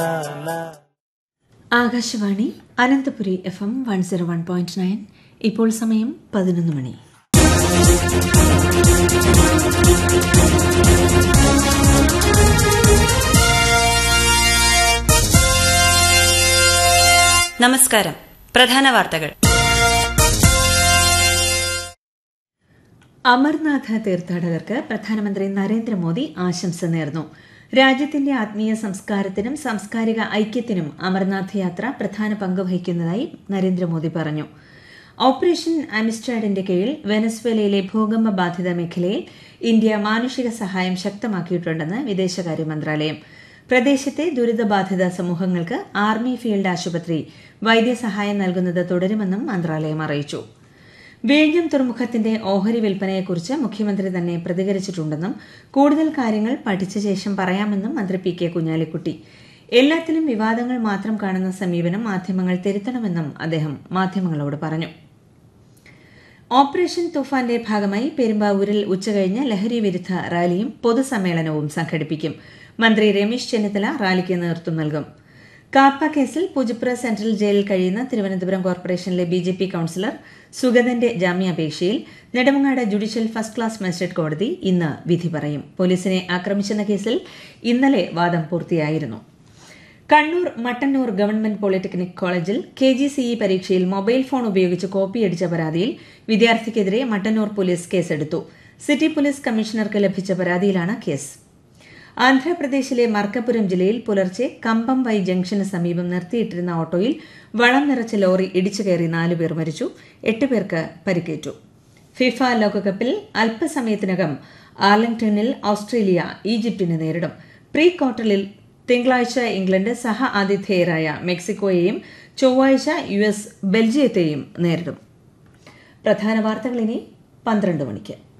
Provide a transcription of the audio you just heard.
Akashvani Ananthapuri F M one zero one point nine ഇപ്പോൾ സമയം പതിനൊന്ന് മണി നമസ്കാരം പ്രധാന വാർത്തകൾ അമർനാഥ തീർത്ഥാടകർക്ക് പ്രധാനമന്ത്രി നരേന്ദ്രമോദി ആശംസ നേർന്നു രാജ്യത്തിന്റെ ആത്മീയ സംസ്കാരത്തിനും സാംസ്കാരിക ഐക്യത്തിനും അമർനാഥ് യാത്ര പ്രധാന പങ്ക് വഹിക്കുന്നതായി നരേന്ദ്രമോദി പറഞ്ഞു ഓപ്പറേഷൻ അമിസ്ട്രാഡിന്റെ കീഴിൽ വെനസ്വേലയിലെ ഭൂകമ്പ ബാധിത മേഖലയിൽ ഇന്ത്യ മാനുഷിക സഹായം ശക്തമാക്കിയിട്ടുണ്ടെന്ന് വിദേശകാര്യ മന്ത്രാലയം പ്രദേശത്തെ ദുരിതബാധിത സമൂഹങ്ങൾക്ക് ആർമി ഫീൽഡ് ആശുപത്രി വൈദ്യസഹായം നൽകുന്നത് തുടരുമെന്നും മന്ത്രാലയം അറിയിച്ചു വിഴിഞ്ഞം തുറമുഖത്തിന്റെ ഓഹരി വിൽപ്പനയെക്കുറിച്ച് മുഖ്യമന്ത്രി തന്നെ പ്രതികരിച്ചിട്ടുണ്ടെന്നും കൂടുതൽ കാര്യങ്ങൾ പഠിച്ച ശേഷം പറയാമെന്നും മന്ത്രി പി കെ കുഞ്ഞാലിക്കുട്ടി എല്ലാത്തിലും വിവാദങ്ങൾ മാത്രം കാണുന്ന സമീപനം മാധ്യമങ്ങൾ തിരുത്തണമെന്നും അദ്ദേഹം മാധ്യമങ്ങളോട് പറഞ്ഞു ഓപ്പറേഷൻ തുഫാന്റെ ഭാഗമായി പെരുമ്പാവൂരിൽ ഉച്ചകഴിഞ്ഞ് ലഹരി വിരുദ്ധ റാലിയും പൊതുസമ്മേളനവും സംഘടിപ്പിക്കും മന്ത്രി രമേശ് ചെന്നിത്തല റാലിക്ക് നേതൃത്വം നൽകും കാപ്പ കേസിൽ പൂജപ്പുര സെൻട്രൽ ജയിലിൽ കഴിയുന്ന തിരുവനന്തപുരം കോർപ്പറേഷനിലെ ബി ജെ പി കൌൺസിലർ സുഗതന്റെ ജാമ്യാപേക്ഷയിൽ Nedumangad judicial first class magistrate കോടതി ഇന്ന് വിധി പറയും പോലീസിനെ ആക്രമിച്ചെന്ന കേസിൽ ഇന്നലെ വാദം പൂർത്തിയായിരുന്നു കണ്ണൂർ മട്ടന്നൂർ ഗവൺമെന്റ് പോളിടെക്നിക് കോളേജിൽ കെ ജി സിഇ പരീക്ഷയിൽ മൊബൈൽ ഫോൺ ഉപയോഗിച്ച് കോപ്പിയടിച്ച പരാതിയിൽ വിദ്യാർത്ഥിക്കെതിരെ മട്ടന്നൂർ പോലീസ് കേസെടുത്തു സിറ്റി പോലീസ് കമ്മീഷണർക്ക് ലഭിച്ച പരാതിയിലാണ് കേസ് ആന്ധ്രാപ്രദേശിലെ മർക്കപുരം ജില്ലയിൽ പുലർച്ചെ കമ്പം വൈ ജംഗ്ഷന് സമീപം നിർത്തിയിട്ടിരുന്ന ഓട്ടോയിൽ വളം നിറച്ച ലോറി ഇടിച്ചു കയറി നാലുപേർ മരിച്ചു എട്ട് പേർക്ക് പരിക്കേറ്റു ഫിഫ ലോകകപ്പിൽ അല്പസമയത്തിനകം ആർലിംഗ്ടണിൽ ഓസ്ട്രേലിയ ഈജിപ്തിനെ നേരിടും പ്രീ ക്വാർട്ടറിൽ തിങ്കളാഴ്ച ഇംഗ്ലണ്ട് സഹ ആതിഥേയരായ മെക്സിക്കോയെയും ചൊവ്വാഴ്ച യു എസ് ബെൽജിയത്തെയും നേരിടും പ്രധാന വാർത്തകൾ ഇനി പന്ത്രണ്ട് മണിക്ക്